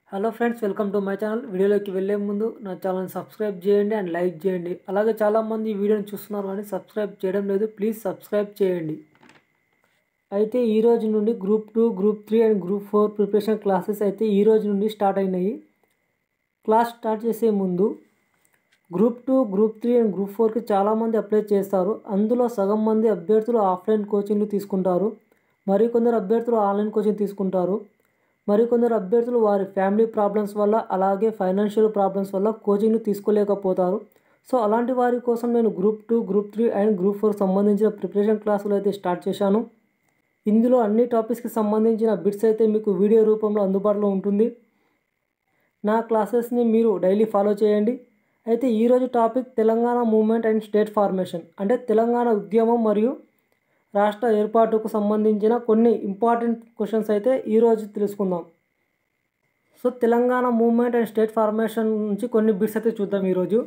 hello friends welcome to my channel వీడియోలోకి వెళ్ళే ముందు నా ఛానల్ సబ్స్క్రైబ్ చేయండి అండ్ లైక్ చేయండి అలాగే చాలామంది ఈ వీడియోని చూస్తున్నారు కానీ సబ్స్క్రైబ్ చేయడం లేదు ప్లీజ్ సబ్స్క్రైబ్ చేయండి అయితే ఈ రోజు నుండి group two group three and group four preparation classes అయితే ఈ రోజు నుండి స్టార్ట్ అయినాయి క్లాస్ స్టార్ట్ చేసే ముందు group two group three and group ఫోర్కి చాలామంది అప్లై చేస్తారు అందులో సగం మంది అభ్యర్థులు ఆఫ్లైన్ కోచింగ్లు తీసుకుంటారు మరికొందరు అభ్యర్థులు ఆన్లైన్ కోచింగ్ తీసుకుంటారు మరికొందరు అభ్యర్థులు వారి ఫ్యామిలీ ప్రాబ్లమ్స్ వల్ల అలాగే ఫైనాన్షియల్ ప్రాబ్లమ్స్ వల్ల కోచింగ్లు తీసుకోలేకపోతారు సో అలాంటి వారి కోసం నేను group two group three and group four సంబంధించిన ప్రిపరేషన్ క్లాసులు అయితే స్టార్ట్ చేశాను ఇందులో అన్ని టాపిక్స్కి సంబంధించిన బిట్స్ అయితే మీకు వీడియో రూపంలో అందుబాటులో ఉంటుంది నా క్లాసెస్ని మీరు డైలీ ఫాలో చేయండి అయితే ఈరోజు topic Telangana movement and state formation అంటే తెలంగాణ ఉద్యమం మరియు రాష్ట్ర ఏర్పాటుకు సంబంధించిన కొన్ని ఇంపార్టెంట్ క్వశ్చన్స్ అయితే ఈరోజు తెలుసుకుందాం so Telangana movement and state formation నుంచి కొన్ని బిట్స్ అయితే చూద్దాం ఈరోజు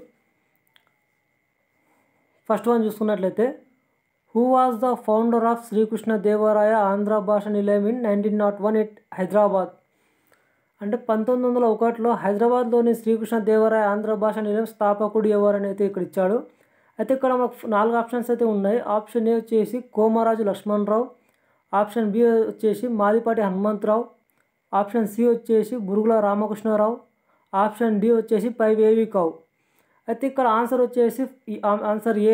ఫస్ట్ వన్ చూసుకున్నట్లయితే who was the founder of Srikrishna Devaraya Andhra Bhasha Nilayam in nineteen naught one at Hyderabad అంటే పంతొమ్మిది వందల ఒకటిలో హైదరాబాద్లోని శ్రీకృష్ణ దేవరాయ ఆంధ్ర భాష నిలయం స్థాపకుడు ఎవరని అయితే ఇక్కడ ఇచ్చాడు అయితే ఇక్కడ మాకు నాలుగు ఆప్షన్స్ అయితే ఉన్నాయి ఆప్షన్ ఏ వచ్చేసి కోమరాజు లక్ష్మణరావు ఆప్షన్ బి వచ్చేసి మాదిపాటి హనుమంతరావు ఆప్షన్ సి వచ్చేసి బురుగుల రామకృష్ణారావు ఆప్షన్ డి వచ్చేసి పైవేవి కావు అయితే ఇక్కడ ఆన్సర్ వచ్చేసి ఈ answer A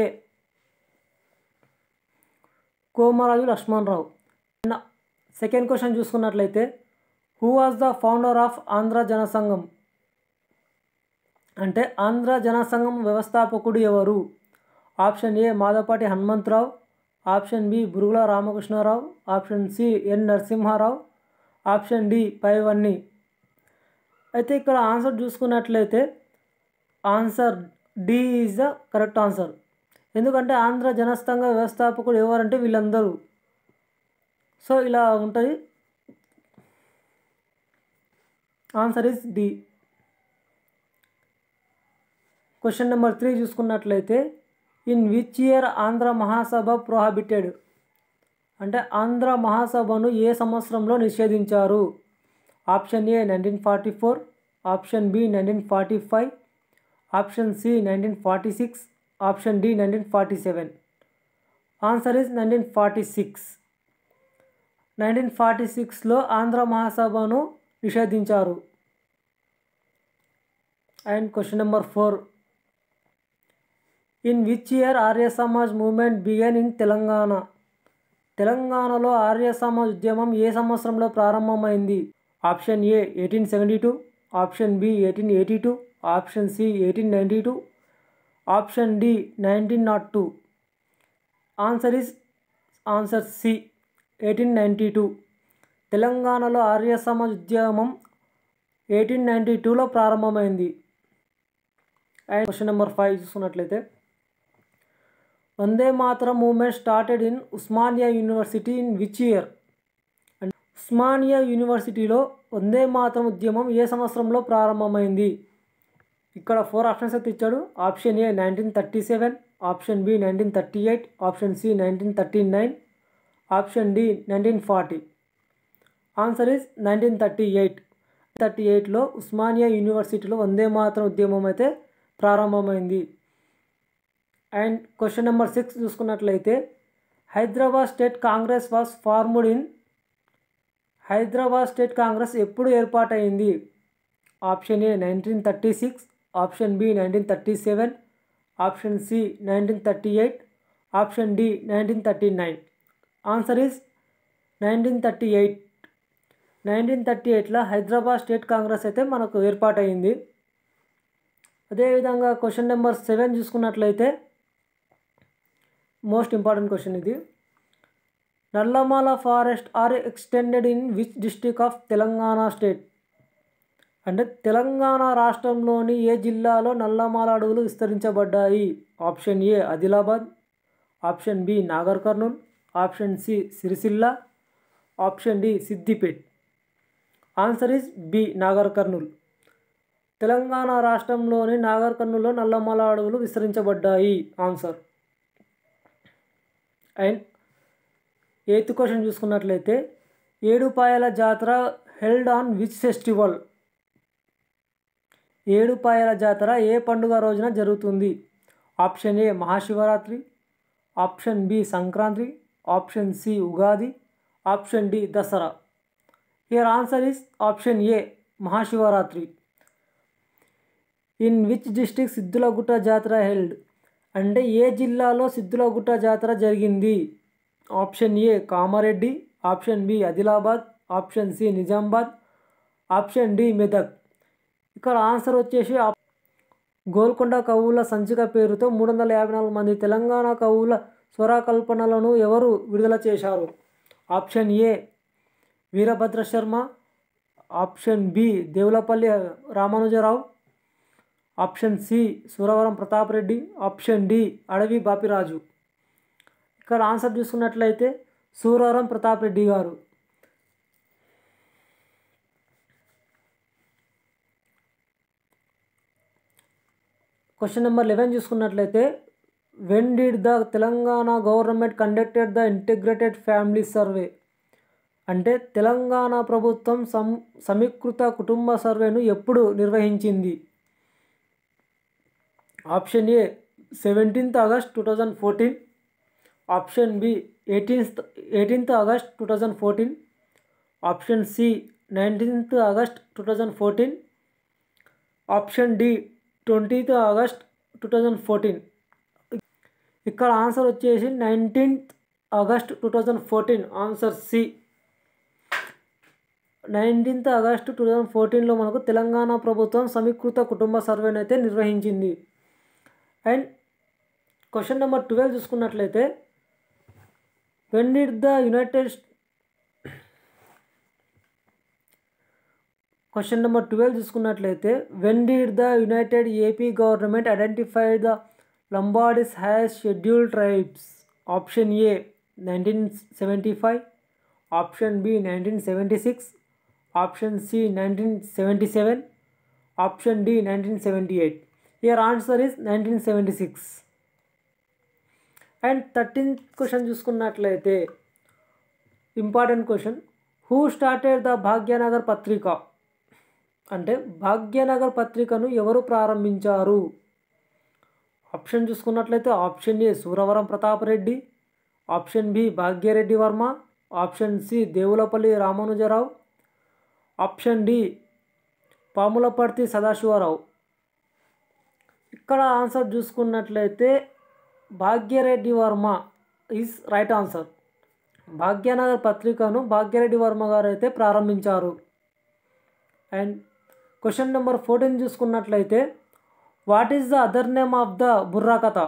Komaraju Lakshmanarao second question చూసుకున్నట్లయితే who was the founder of Andhra Janasangham అంటే ఆంధ్ర జనసంఘం వ్యవస్థాపకుడు ఎవరు option A Madapati Hanumantharao option B Burugula Ramakrishnarao option C N Narasimharao option D పైవన్నీ అయితే ఇక్కడ ఆన్సర్ చూసుకున్నట్లయితే answer D is the correct answer ఎందుకంటే ఆంధ్ర జనసంఘ వ్యవస్థాపకుడు ఎవరంటే వీళ్ళందరూ సో ఇలా ఉంటుంది answer is D question number three చూసుకున్నట్లయితే in which year Andhra Mahasabha ప్రోహాబిటెడ్ అంటే ఆంధ్ర మహాసభను ఏ సంవత్సరంలో నిషేధించారు option A nineteen forty four option B nineteen forty five option C nineteen forty six option D nineteen forty seven answer is nineteen forty six nineteen forty సిక్స్లో ఆంధ్ర మహాసభను నిషేధించారు and question number four in which year Arya Samaj movement began in Telangana తెలంగాణలో ఆర్య సమాజ్ ఉద్యమం ఏ సంవత్సరంలో ప్రారంభమైంది option A eighteen seventy two option B eighteen eighty two option C eighteen ninety two option D nineteen nought two answer is answer C eighteen ninety two తెలంగాణలో ఆర్య సమాజ్ ఉద్యమం eighteen ninety టూలో ప్రారంభమైంది and question number five చూసుకున్నట్లయితే Vande Mataram movement started in Osmania university in which year and Osmania యూనివర్సిటీలో వందే మాతరం ఉద్యమం ఏ సంవత్సరంలో ప్రారంభమైంది ఇక్కడ ఫోర్ ఆప్షన్స్ అయితే ఇచ్చాడు option A nineteen thirty seven option B nineteen thirty eight option C nineteen thirty nine option D nineteen forty answer is nineteen thirty eight thirty ఎయిట్లో ఉస్మానియా యూనివర్సిటీలో వందే మాతరం ఉద్యమం అయితే ప్రారంభమైంది అండ్ క్వశ్చన్ నెంబర్ సిక్స్ చూసుకున్నట్లయితే Hyderabad state Congress was formed in Hyderabad state Congress ఎప్పుడు ఏర్పాటైంది option A nineteen thirty six option B nineteen thirty seven option C nineteen thirty eight option D nineteen thirty nine answer is nineteen thirty eight nineteen thirty ఎయిట్లో Hyderabad state Congress అయితే మనకు ఏర్పాటైంది అదేవిధంగా question number seven చూసుకున్నట్లయితే most important question ఇది Nallamala forest are extended in which district of Telangana state అంటే తెలంగాణ రాష్ట్రంలోని ఏ జిల్లాలో నల్లమాల అడవులు విస్తరించబడ్డాయి option A Adilabad option B Nagar Kurnool option C Sircilla option D Siddipet answer is B Nagar Kurnool Telangana రాష్ట్రంలోని నాగర్ కర్నూల్లో నల్లమల అడవులు విస్తరించబడ్డాయి ఆన్సర్ అండ్ ఎయిత్ క్వశ్చన్ చూసుకున్నట్లయితే Edupayala Jatara held on which festival Edupayala Jatara ఏ పండుగ రోజున జరుగుతుంది option A Mahashivaratri option B Sankranti option C Ugadi option D Dasara here answer is option A Mahashivaratri in which district Siddulagutta జాతర హెల్డ్ అంటే ఏ జిల్లాలో సిద్ధులగుట్ట జాతర జరిగింది option A Kamareddy option B Adilabad option C Nizamabad option D Medak ఇక్కడ ఆన్సర్ వచ్చేసి ఆప్- గోల్కొండ కవుల సంచిక పేరుతో మూడు వందల యాభై నాలుగు మంది తెలంగాణ కవుల స్వరకల్పనలను ఎవరు విడుదల చేశారు option A Veerabhadra Sharma option B Devulapalli Ramanujarao option C Suravaram Pratap Reddy option D Adavi Bapiraju ఇక్కడ ఆన్సర్ చూసుకున్నట్లయితే Suravaram Pratap Reddy garu question number eleven చూసుకున్నట్లయితే when did the Telangana government conducted the integrated family survey అంటే తెలంగాణ ప్రభుత్వం సం సమీకృత కుటుంబ సర్వేను ఎప్పుడు నిర్వహించింది option A seventeenth August two thousand fourteen option B eighteenth eighteenth August two thousand fourteen option C nineteenth August two thousand fourteen option D twentieth August two thousand fourteen ఇక్కడ answer వచ్చేసి nineteenth August two thousand fourteen answer C nineteenth August two thousand ఫోర్టీన్లో మనకు తెలంగాణ ప్రభుత్వం సమీకృత కుటుంబ సర్వేని అయితే నిర్వహించింది అండ్ క్వశ్చన్ నెంబర్ ట్వెల్వ్ చూసుకున్నట్లయితే when did the united question number twelve చూసుకున్నట్లయితే when did the united AP government identified the Lambadis as scheduled tribes option A nineteen seventy five option B nineteen seventy six option C nineteen seventy seven option D nineteen seventy eight here answer is nineteen seventy six and thirteenth question చూసుకున్నట్లయితే important question who started the Bhagyanagar Patrika అంటే భాగ్యనగర్ పత్రికను ఎవరు ప్రారంభించారు option చూసుకున్నట్లయితే option A Suravaram Pratapareddy option B Bhagyareddy Varma option C Devulapalli Ramanujarao option D Pamulaparthi Sadasivarao ఇక్కడ answer చూసుకున్నట్లయితే Bhagyareddy Varma is right answer Bhagyanagar పత్రికను భాగ్యరెడ్డి వర్మ గారు అయితే ప్రారంభించారు అండ్ క్వశ్చన్ నెంబర్ ఫోర్టీన్ చూసుకున్నట్లయితే what is the other name of the Burra Katha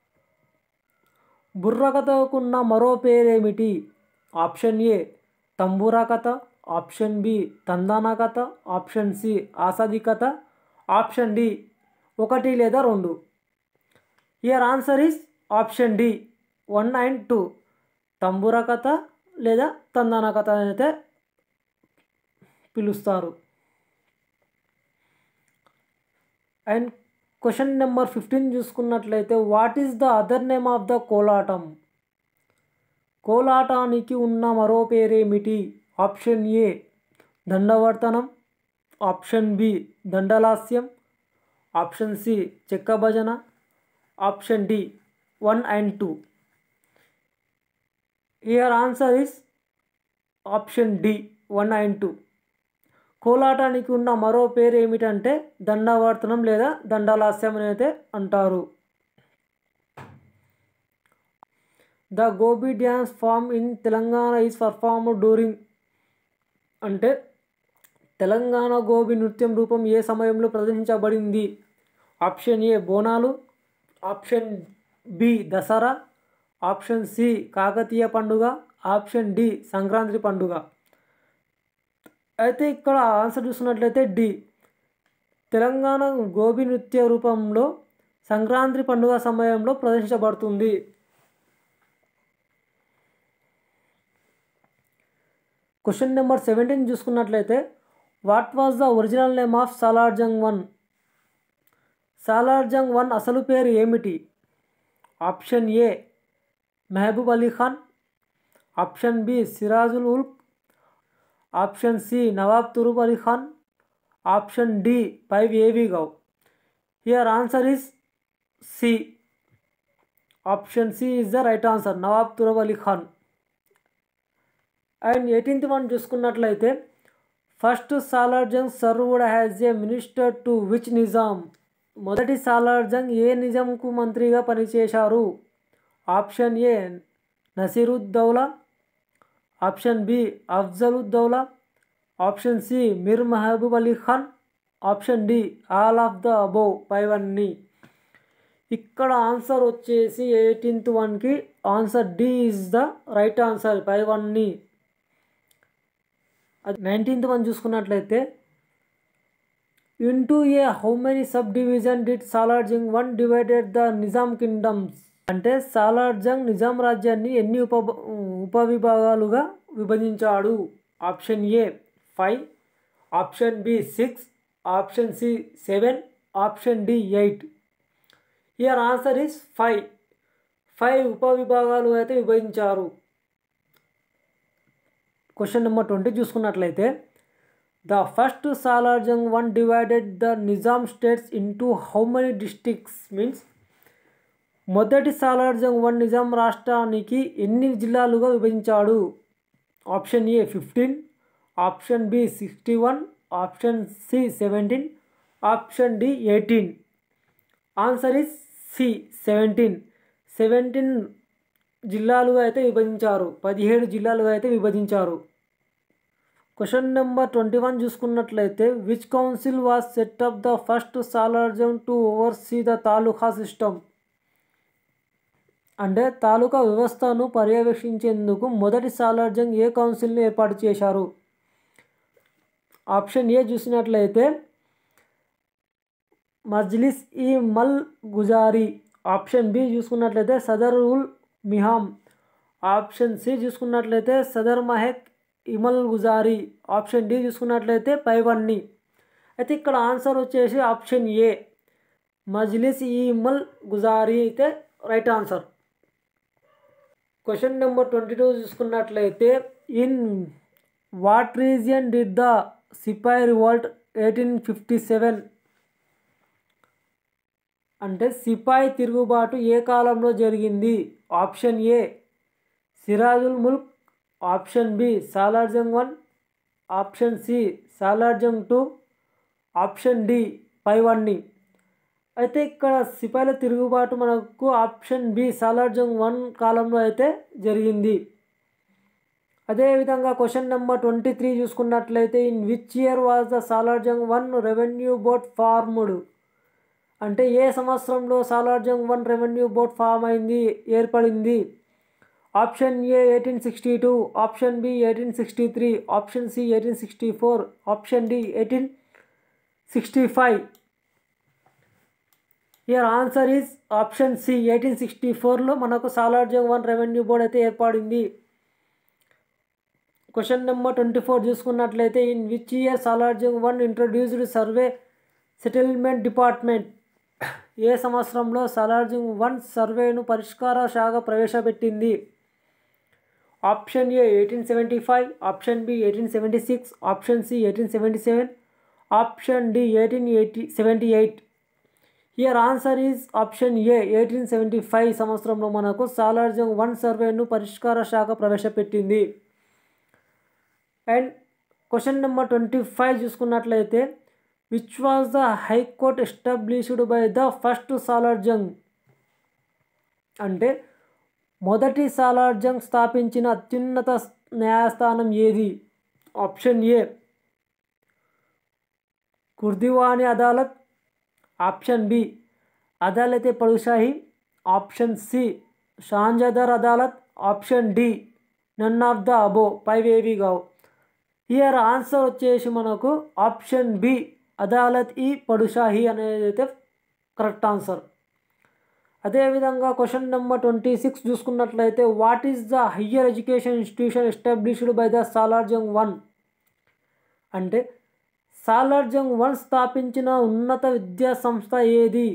Burra కథకున్న మరో పేరేమిటి ఆప్షన్ ఏ తంబూరా కథ ఆప్షన్ బి తందానా కథ ఆప్షన్ సి ఆసాది కథ ఆప్షన్ డి ఒకటి లేదా రెండు here answer is option D one and two Tambura Katha లేదా తందానా కథ అని అయితే పిలుస్తారు అండ్ క్వశ్చన్ నెంబర్ ఫిఫ్టీన్ చూసుకున్నట్లయితే what is the other name of the Kolatam కోలాటానికి ఉన్న మరో పేరేమిటి option A Dandavartanam option B Dandalasyam option C Chekka Bhajana option D one and two here answer is option D one and two కోలాటానికి ఉన్న మరో పేరు ఏమిటంటే దండవర్తనం లేదా దండలాస్యం అని అయితే అంటారు the Gobi dance form in Telangana is perform during అంటే తెలంగాణ గోబీ నృత్యం రూపం ఏ సమయంలో ప్రదర్శించబడింది option A Bonalu option B Dasara option C Kakatiya పండుగ ఆప్షన్ డి సంక్రాంతి పండుగ అయితే ఇక్కడ ఆన్సర్ చూసుకున్నట్లయితే డి తెలంగాణ గోబీ నృత్య రూపంలో సంక్రాంతి పండుగ సమయంలో ప్రదర్శించబడుతుంది క్వశ్చన్ నెంబర్ సెవెంటీన్ చూసుకున్నట్లయితే what was the original name of Salarjung one Salarjung one అసలు పేరు ఏమిటి option A Mehboob Ali Khan option B Sirajul Ul option C Nawab Turab Ali Khan option D five ఏవి గవ్ here answer is C option C is the right answer Nawab Turab Ali Khan and eighteenth one చూసుకున్నట్లయితే first Salar Jung served as a minister to which Nizam మొదటి సాలార్ జంగ్ ఏ నిజాంకు మంత్రిగా పనిచేశారు option A Nasiruddaula option B Afzaluddaula option C Mir Mahbub Ali Khan option D all of the above five అన్ని ఇక్కడ answer వచ్చేసి eighteenth వన్కి answer D is the right answer five అన్ని అది నైన్టీన్త్ వన్ చూసుకున్నట్లయితే into a how many sub division did Salar Jung one divided the Nizam kingdoms అంటే సాలార్ జంగ్ నిజాం రాజ్యాన్ని ఎన్ని ఉప ఉపవిభాగాలుగా విభజించాడు option A five option B six option C seven option D eight here answer is five five ఉపవిభాగాలు అయితే విభజించారు క్వశ్చన్ నెంబర్ ట్వంటీ చూసుకున్నట్లయితే the first Salar Jung one divided the Nizam states into how many districts means మొదటి Salar Jung one Nizam రాష్ట్రానికి ఎన్ని జిల్లాలుగా విభజించాడు option A fifteen option B sixty one option C seventeen option D eighteen answer is C seventeen seventeen జిల్లాలుగా అయితే విభజించారు పదిహేడు జిల్లాలుగా అయితే విభజించారు క్వశ్చన్ నెంబర్ ట్వంటీ వన్ చూసుకున్నట్లయితే which council was set up the first Salarjung to oversee the taluka system అంటే తాలూకా వ్యవస్థను పర్యవేక్షించేందుకు మొదటి సాలార్జంగ్ ఏ కౌన్సిల్ని ఏర్పాటు చేశారు ఆప్షన్ ఏ చూసినట్లయితే మజ్లిస్ ఈ మల్ గుజారీ ఆప్షన్ బి చూసుకున్నట్లయితే సదర్ ఉల్ మిహామ్ ఆప్షన్ సి చూసుకున్నట్లయితే సదర్ మహెక్ ఇమల్ గుజారీ ఆప్షన్ డి చూసుకున్నట్లయితే పైవన్నీ అయితే ఇక్కడ ఆన్సర్ వచ్చేసి ఆప్షన్ ఏ మజ్లిస్ ఈ ఇమల్ గుజారీ అయితే right answer question number twenty two చూసుకున్నట్లయితే in what region did the sepoy revolt eighteen fifty seven అంటే సిపాయి తిరుగుబాటు ఏ కాలంలో జరిగింది option A Sirajul Mulk option B Salarjung one option C Salarjung two option D పైవన్నీ అయితే ఇక్కడ సిపాయిల తిరుగుబాటు మనకు ఆప్షన్ బి సాలార్జంగ్ వన్ కాలంలో అయితే జరిగింది అదేవిధంగా క్వశ్చన్ నెంబర్ ట్వంటీ త్రీ చూసుకున్నట్లయితే in which year was the Salarjung one revenue board formed అంటే ఏ సంవత్సరంలో Salarjung one revenue board form అయింది ఏర్పడింది option A eighteen sixty two option B eighteen sixty three option C eighteen sixty four option D eighteen sixty five here answer is option C eighteen sixty ఫోర్లో మనకు Salarjung one revenue board అయితే ఏర్పడింది question number twenty four చూసుకున్నట్లయితే in which year Salar Jung one introduced survey settlement department ఏ సంవత్సరంలో Salarjung one సర్వేను పరిష్కార శాఖ ప్రవేశపెట్టింది option A eighteen seventy five option B eighteen seventy six option C eighteen seventy seven option D eighteen eighty seventy eight here answer is option A eighteen seventy five సంవత్సరంలో మనకు Salarjung one సర్వేను పరిష్కార శాఖ ప్రవేశపెట్టింది and question number twenty five చూసుకున్నట్లయితే which was the high court established by the first Salarjung అంటే మొదటి సాలార్జంగ్ స్థాపించిన అత్యున్నత న్యాయస్థానం ఏది option A Kurdivani Adalat option B Adalate Padushahi option C Shanzadar Adalat option D none of the above five ఏవి గావ్ హియర్ ఆన్సర్ వచ్చేసి మనకు ఆప్షన్ బి అదాలత్ ఈ పడుషాహి అనేది అయితే కరెక్ట్ ఆన్సర్ అదేవిధంగా క్వశ్చన్ నెంబర్ ట్వంటీ సిక్స్ చూసుకున్నట్లయితే what is the higher education institution established by the Salarjung one అంటే సాలార్జంగ్ వన్ స్థాపించిన ఉన్నత విద్యా సంస్థ ఏది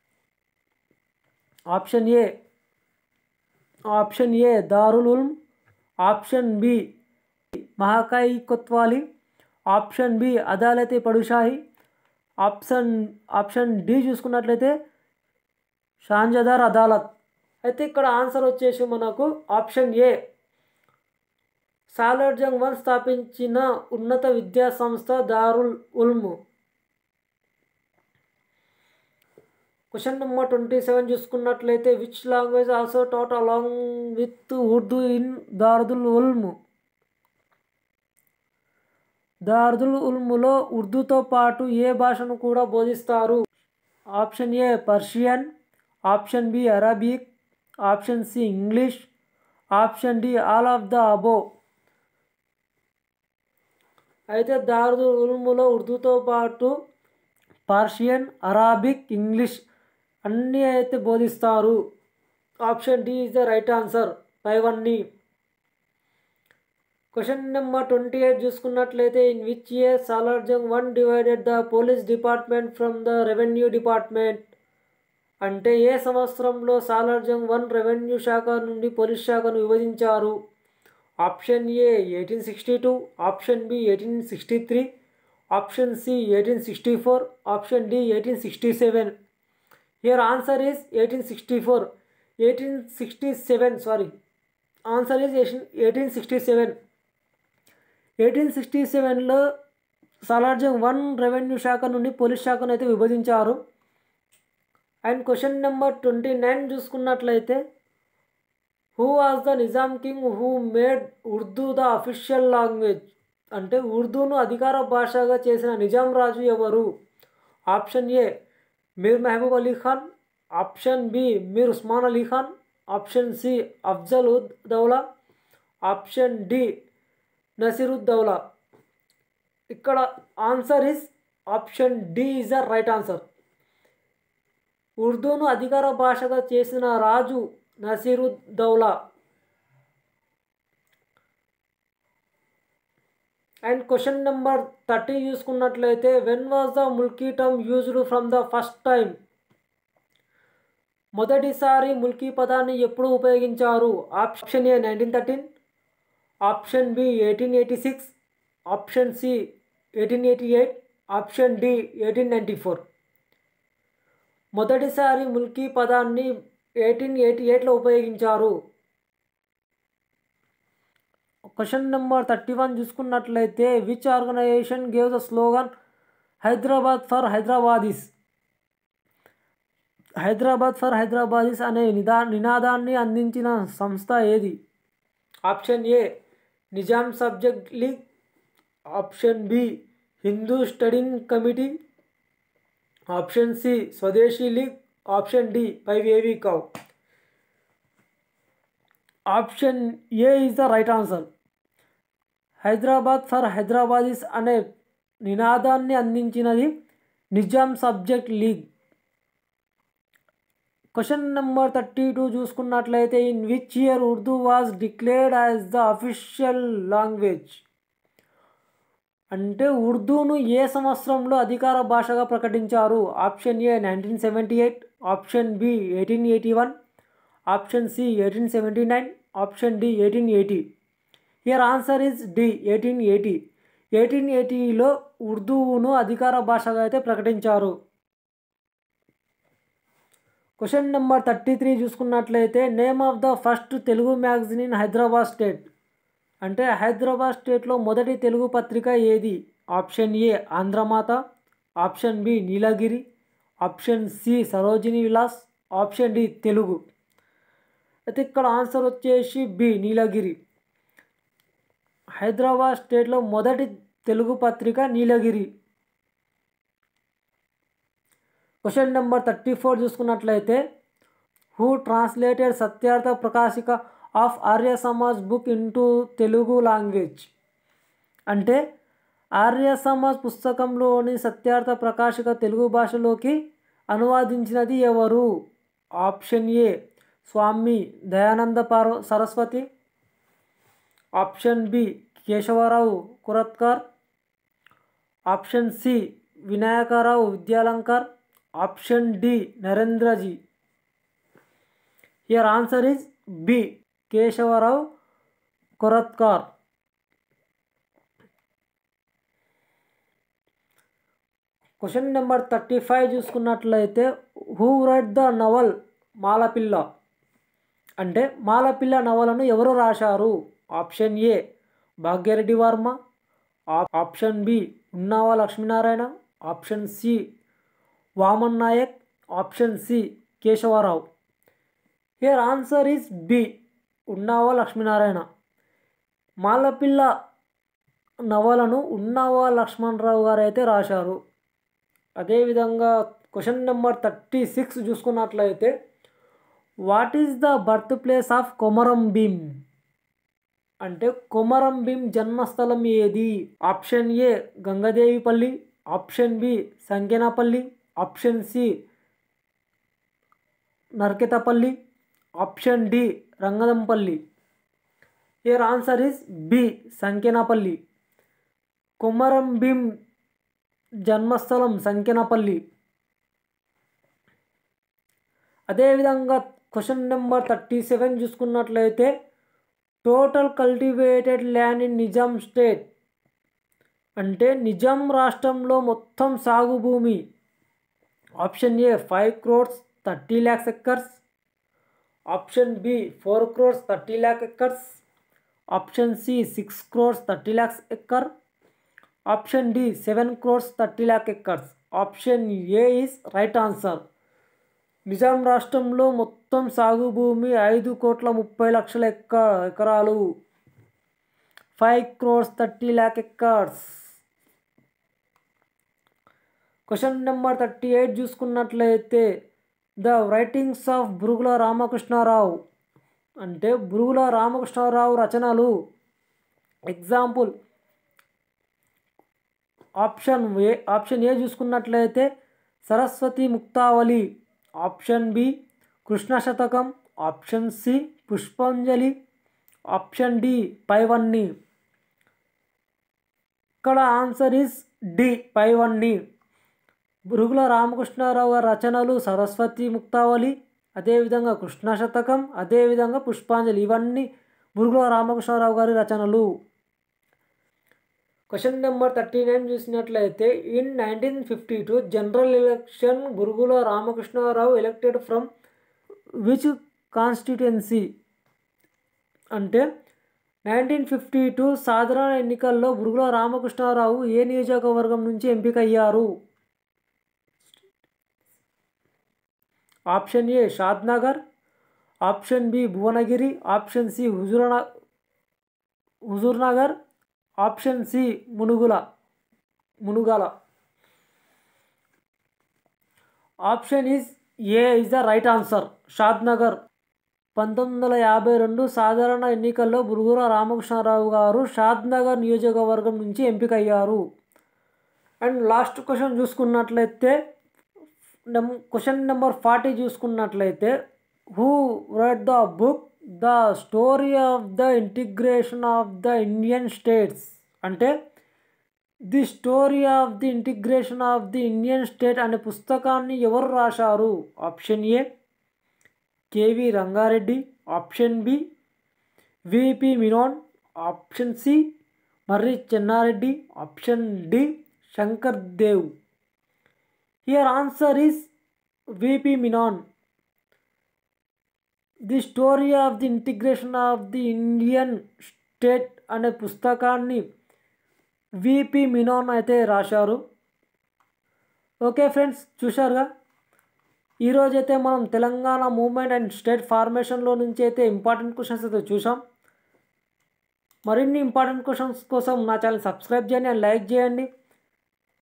option A option A Darul Uloom option B Mahakai Kotwali option B Adalate Padushahi option option D చూసుకున్నట్లయితే షాంజదార్ అదాలత్ అయితే ఇక్కడ ఆన్సర్ వచ్చేసి మనకు ఆప్షన్ ఏ సాలర్జంగ్ వన్ స్థాపించిన ఉన్నత విద్యా సంస్థ Darul Uloom question number twenty seven చూసుకున్నట్లయితే which language also taught along with Urdu in Darul Uloom Darul ఉల్ములో ఉర్దూతో పాటు ఏ భాషను కూడా బోధిస్తారు option A Persian option B Arabic option C English option D all of the above అయితే దారుల్ ఉల్ములో ఉర్దూతో పాటు పర్షియన్ అరాబిక్ ఇంగ్లీష్ అన్నీ అయితే బోధిస్తారు option D is the right answer ఫైవ్ అన్నీ క్వశ్చన్ నెంబర్ ట్వంటీ ఎయిట్ చూసుకున్నట్లయితే in which year Salar Jung one divided the police department from the revenue department అంటే ఏ సంవత్సరంలో సాలార్జంగ్ వన్ రెవెన్యూ శాఖ నుండి పోలీస్ శాఖను విభజించారు option A eighteen sixty two option B eighteen sixty three option C eighteen sixty four option D eighteen sixty seven here answer is eighteen sixty four eighteen sixty seven sorry answer is eighteen sixty seven eighteen sixty సెవెన్లో Salar Jung one revenue శాఖ నుండి police శాఖను అయితే విభజించారు and question number twenty nine చూసుకున్నట్లయితే who was the Nizam king who made Urdu the official language అంటే ఉర్దూను అధికార భాషగా చేసిన నిజాం రాజు ఎవరు option A Mir Mahbub Ali Khan option B Mir Osman Ali Khan option C Afzal ud Daula option D Nasiruddaula ఇక్కడ answer is option D is the right answer ఉర్దూను అధికార భాషగా చేసిన రాజు Nasiruddaula and question number thirty చూసుకున్నట్లయితే when was the Mulki term used from the first time మొదటిసారి ముల్కీ పదాన్ని ఎప్పుడు ఉపయోగించారు option A nineteen thirteen option B eighteen eighty six option C eighteen eighty eight option D eighteen ninety four మొదటిసారి ముల్కీ పదాన్ని eighteen eighty ఎయిట్లో ఉపయోగించారు question number thirty one చూసుకున్నట్లయితే which organization gave the slogan Hyderabad for Hyderabadis Hyderabad for Hyderabadis అనే నిదా నినాదాన్ని అందించిన సంస్థ ఏది option A Nizam subject league option B Hindu studying committee option C Swadeshi league option D పైవేవి కౌ option A is the right answer Hyderabad for Hyderabadis అనే నినాదాన్ని అందించినది Nizam subject league question number thirty two చూసుకున్నట్లయితే in which year Urdu was declared as the official language అంటే ఉర్దూను ఏ సంవత్సరంలో అధికార భాషగా ప్రకటించారు option A nineteen seventy eight option B eighteen eighty one option C eighteen seventy nine option D eighteen eighty here answer is D eighteen eighty eighteen ఎయిటీలో ఉర్దూను అధికార భాషగా అయితే ప్రకటించారు క్వశ్చన్ నెంబర్ థర్టీ త్రీ చూసుకున్నట్లయితే name of the first Telugu magazine in Hyderabad state అంటే హైదరాబాద్ స్టేట్లో మొదటి తెలుగు పత్రిక ఏది option A Andhramata option B Nilagiri option C Sarojini Vilas option D Telugu అయితే ఇక్కడ ఆన్సర్ వచ్చేసి బి నీలగిరి హైదరాబాద్ స్టేట్లో మొదటి తెలుగు పత్రిక Nilagiri question number thirty four చూసుకున్నట్లయితే who translated Satyartha Prakashika of Arya Samaj book into Telugu language అంటే ఆర్య సమాజ్ పుస్తకంలోని సత్యార్థ ప్రకాశిక తెలుగు భాషలోకి అనువాదించినది ఎవరు ఆప్షన్ ఏ స్వామి దయానంద పార్వ Saraswati option B Keshavrao Koratkar option C Vinayakrao Vidyalankar option D Narendraji here answer is B Keshavrao Koratkar question number thirty five చూసుకున్నట్లయితే who right the novel Malapilla అంటే మాలపిల్ల నవలను ఎవరు రాశారు ఆప్షన్ ఏ భాగ్యరెడ్డి వర్మ ఆ- option B Unnava Lakshminarayana option C Vaman Nayak option C Keshavrao here answer is B Unnava Lakshminarayana మాలపిల్ల నవలను ఉన్నావా లక్ష్మణరావు గారు అయితే రాశారు అదేవిధంగా క్వశ్చన్ నెంబర్ థర్టీ సిక్స్ చూసుకున్నట్లయితే what is the birth place of Komaram Bheem అంటే కొమరం భీమ్ జన్మస్థలం ఏది option A Gangadevipalli option B Sankenapalli option C Narketpalli option D Rangadampalli here answer is B Sankenapalli Komaram Bheem జన్మస్థలం సంకెనపల్లి అదేవిధంగా క్వశ్చన్ నెంబర్ థర్టీ సెవెన్ చూసుకున్నట్లయితే total cultivated land in Nizam state అంటే నిజాం రాష్ట్రంలో మొత్తం సాగు భూమి option A five crores thirty lakhs acres option B four crores thirty lakh acres option C six crores thirty lakhs acre option D seven crores thirty lakh acres option A is right answer Nizam రాష్ట్రంలో మొత్తం సాగు భూమి ఐదు కోట్ల ముప్పై లక్షల ఎక్క ఎకరాలు five crores thirty lakh acres question number thirty eight చూసుకున్నట్లయితే the writings of Burugula Ramakrishnarao అంటే బురుగుల రామకృష్ణారావు రచనలు example option A option A చూసుకున్నట్లయితే Saraswati Muktavali option B Krishna Shatakam option C Pushpanjali option D పైవన్ని ఇక్కడ ఆన్సర్ ఇస్ డి పైవన్ని బురుగుల రామకృష్ణారావు గారి రచనలు సరస్వతి ముక్తావళి అదేవిధంగా కృష్ణ శతకం అదేవిధంగా పుష్పాంజలి ఇవన్నీ బురుగుల రామకృష్ణారావు గారి రచనలు క్వశ్చన్ నెంబర్ థర్టీ నైన్ చూసినట్లయితే in nineteen fifty two general election Burugula Ramakrishnarao elected from which constituency అంటే నైన్టీన్ ఫిఫ్టీ టూ సాధారణ ఎన్నికల్లో బురుగుల రామకృష్ణారావు ఏ నియోజకవర్గం నుంచి ఎంపికయ్యారు option A Shadnagar option B Bhuvanagiri option C హుజూరన Huzurnagar option C Munugula Munugala option is A is the right answer Shadnagar పంతొమ్మిది వందల యాభై రెండు సాధారణ ఎన్నికల్లో బురుగుల రామకృష్ణారావు గారు షాద్నగర్ నియోజకవర్గం నుంచి ఎంపికయ్యారు అండ్ లాస్ట్ క్వశ్చన్ చూసుకున్నట్లయితే నెం క్వశ్చన్ నెంబర్ ఫార్టీ చూసుకున్నట్లయితే who right the book the story of the integration of the Indian states అంటే the story of the integration of the Indian state అనే పుస్తకాన్ని ఎవరు రాశారు option A KV Rangareddy option B VP Menon option C Marri Chennareddy option D Shankar Dev here answer is VP Menon the story of the integration of the Indian state అనే పుస్తకాన్ని VP మినాన్ అయితే రాశారు okay friends చూశారుగా ఈరోజైతే మనం తెలంగాణ మూవ్మెంట్ అండ్ స్టేట్ ఫార్మేషన్లో నుంచి అయితే ఇంపార్టెంట్ క్వశ్చన్స్ అయితే చూసాం మరిన్ని ఇంపార్టెంట్ క్వశ్చన్స్ కోసం నా ఛానల్ సబ్స్క్రైబ్ చేయండి అండ్ లైక్ చేయండి